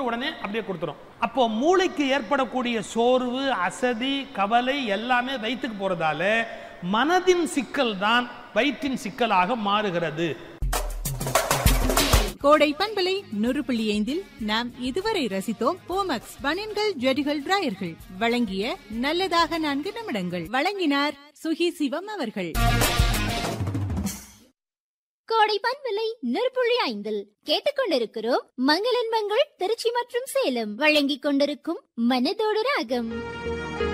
உடனே அப்படியே கொடுத்துரும் அப்போ மூளைக்கு ஏற்படக்கூடிய சோர்வு அசதி கவலை எல்லாமே வயிற்றுக்கு போறதால மனதின் சிக்கல் தான் வயிற்றின் சிக்கலாக மாறுகிறது கோடை பண்பலை நூறு புள்ளி ஐந்தில் நாம் இதுவரை ரசித்தோம் போமக்ஸ் பனியன்கள் ஜெடிகள் டிராயர்கள் வழங்கிய நல்லதாக நான்கு நிமிடங்கள் வழங்கினார் சுகி சிவம் அவர்கள் கோடை பண்பலை நெருப்புள்ளி ஐந்தில் கேட்டுக்கொண்டிருக்கிறோம் மங்களின் மங்கள் திருச்சி மற்றும் சேலம் வழங்கிக் கொண்டிருக்கும் மனதோடு ராகம்